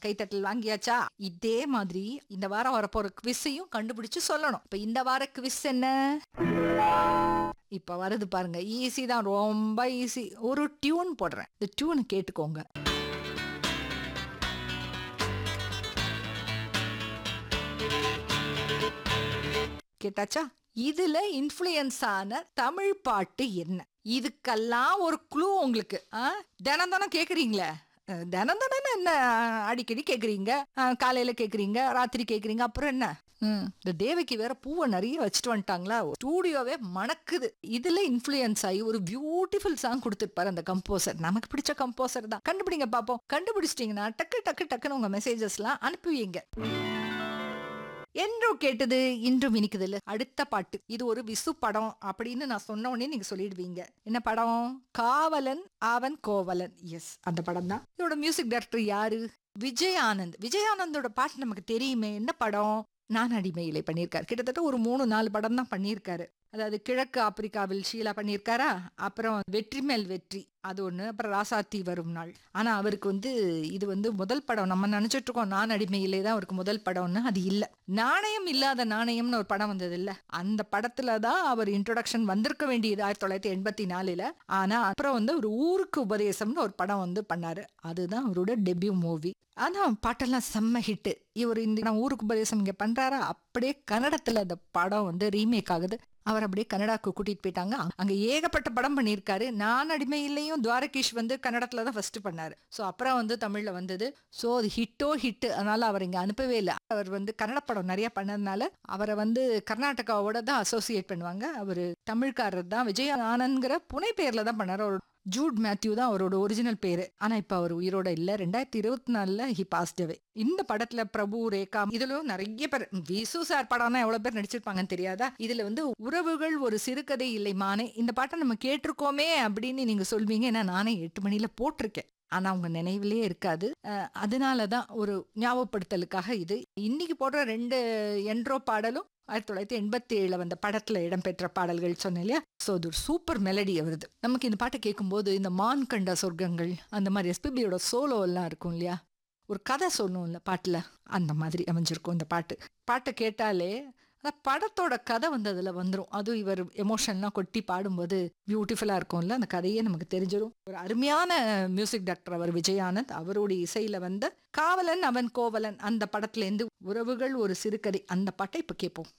கைத்தட்டல் வாங்கியாச்சா இதே மாதிரி இந்த வாரம் வரப்போற குவிஸையும் கண்டுபிடிச்சு சொல்லணும் இப்ப இந்த வார குவிஸ் என்ன இப்ப வருது பாருங்க ஈஸி தான் ரொம்ப ஈஸி ஒரு டியூன் போடுறேன் இந்த டியூன் கேட்டுக்கோங்க கேட்டாச்சா இதுல இன்ஃப்ளூயன்ஸ் ஆன தமிழ் பாட்டு என்ன இதுக்கெல்லாம் ஒரு க்ளூ உங்களுக்கு ஆ? தினம் தினம் கேக்குறீங்களே அஹ், தினம் தினம் என்ன அடிக்கடி கேக்குறீங்க அஹ், காலையில கேக்குறீங்க ராத்திரி கேக்குறீங்க அப்புறம் என்ன ம், இந்த தேவகி வேற பூவை நிறைய வச்சுட்டு வந்துட்டாங்களா ஸ்டூடியோவே மணக்குது இதுல இன்ஃப்ளூயன்ஸ் ஆகி ஒரு பியூட்டிஃபுல் சாங் கொடுத்துருப்பாரு அந்த கம்போசர் நமக்கு பிடிச்ச கம்போசர் தான் கண்டுபிடிங்க பாப்போம் கண்டுபிடிச்சிட்டீங்கன்னா டக்கு டக்கு டக்குன்னு உங்க மெசேஜஸ்லாம் அனுப்புவீங்க என்றோ கேட்டது இன்றும் இனிக்குது இல்ல அடுத்த பாட்டு இது ஒரு விசு படம் அப்படின்னு நான் சொன்ன உடனே நீங்க சொல்லிடுவீங்க என்ன படம் காவலன் அவன் கோவலன் எஸ் அந்த படம் தான் இதோட மியூசிக் டைரக்டர் யாரு விஜய் ஆனந்த் விஜய் ஆனந்தோட பாட்டு நமக்கு தெரியுமே என்ன படம் நான் அடிமையிலே பண்ணியிருக்காரு கிட்டத்தட்ட ஒரு மூணு நாலு படம் தான் பண்ணியிருக்காரு அதாவது கிழக்கு ஆப்பிரிக்காவில் ஷீலா பண்ணியிருக்காரா அப்புறம் வெற்றி மேல் வெற்றி அது ஒண்ணு அப்புறம் ராசாத்தி வரும் நாள் ஆனா அவருக்கு வந்து இது வந்து முதல் படம் நம்ம நினைச்சிட்டு இருக்கோம் நான் அடிமையிலே தான் அவருக்கு முதல் படம்னு அது இல்ல நாணயம் இல்லாத நாணயம்னு ஒரு படம் வந்தது இல்ல அந்த படத்துல தான் அவர் இன்ட்ரோடக்ஷன் வந்திருக்க வேண்டியது ஆயிரத்தி தொள்ளாயிரத்தி எண்பத்தி நாலுல ஆனா அப்புறம் வந்து ஒரு ஊருக்கு உபதேசம்னு ஒரு படம் வந்து பண்ணாரு அதுதான் அவரோட டெபியூ மூவி ஆனா பாட்டெல்லாம் செம்ம ஹிட் இவர் இந்த நான் ஊருக்கு உபதேசம் இங்க பண்றாரா அப்படியே கன்னடத்துல அந்த படம் வந்து ரீமேக் ஆகுது அவர் அப்படியே கன்னடாக்கு கூட்டிட்டு போயிட்டாங்க அங்க ஏகப்பட்ட படம் பண்ணியிருக்காரு நான் அடிமையிலையும் துவாரகீஷ் வந்து கன்னடத்துல தான் ஃபர்ஸ்ட் பண்ணாரு ஸோ அப்புறம் வந்து தமிழ்ல வந்தது ஸோ அது ஹிட்டோ ஹிட் அதனால அவர் இங்க அனுப்பவே இல்லை அவர் வந்து கன்னட படம் நிறைய பண்ணதுனால அவரை வந்து கர்நாடகாவோட தான் அசோசியேட் பண்ணுவாங்க அவர் தமிழ்காரர் தான் விஜய் ஆனந்த்ங்கிற புனை பேர்ல தான் பண்ணாரு அவர் ஜூட் மேத்யூ தான் அவரோட ஒரிஜினல் பேரு ஆனா இப்ப அவர் உயிரோட இல்ல ரெண்டாயிரத்தி இருபத்தி நாலுல ஹி பாஸ்ட் அவே இந்த படத்துல பிரபு ரேகா இதுலயும் நிறைய பேர் விசு சார் படம்னா எவ்வளவு பேர் நடிச்சிருப்பாங்கன்னு தெரியாதா இதுல வந்து உறவுகள் ஒரு சிறுகதை இல்லை மானே இந்த பாட்டை நம்ம கேட்டிருக்கோமே அப்படின்னு நீங்க சொல்வீங்க ஏன்னா நானே எட்டு மணில போட்டிருக்கேன் ஆனா உங்க நினைவிலேயே இருக்காது அஹ் அதனாலதான் ஒரு ஞாபகப்படுத்தலுக்காக இது இன்னைக்கு போடுற ரெண்டு என்ட்ரோ பாடலும் ஆயிரத்தி தொள்ளாயிரத்தி எண்பத்தி ஏழுல வந்த படத்துல இடம்பெற்ற பாடல்கள் சொன்னேன் இல்லையா ஸோ அது ஒரு சூப்பர் மெலடி வருது நமக்கு இந்த பாட்டை கேட்கும்போது இந்த மான் கண்ட சொர்க்கங்கள் அந்த மாதிரி எஸ்பிபியோட சோலோ எல்லாம் இருக்கும் இல்லையா ஒரு கதை சொல்லணும் இல்லை பாட்டுல அந்த மாதிரி அமைஞ்சிருக்கும் இந்த பாட்டு பாட்டை கேட்டாலே அந்த படத்தோட கதை வந்து அதுல வந்துடும் அதுவும் இவர் எமோஷன்லாம் கொட்டி பாடும்போது பியூட்டிஃபுல்லா இருக்கும்ல அந்த கதையே நமக்கு தெரிஞ்சிடும் ஒரு அருமையான மியூசிக் டாக்டர் அவர் விஜயானந்த் அவருடைய இசையில வந்த காவலன் அவன் கோவலன் அந்த படத்துல இருந்து உறவுகள் ஒரு சிறுகதை அந்த பாட்டை இப்ப கேட்போம்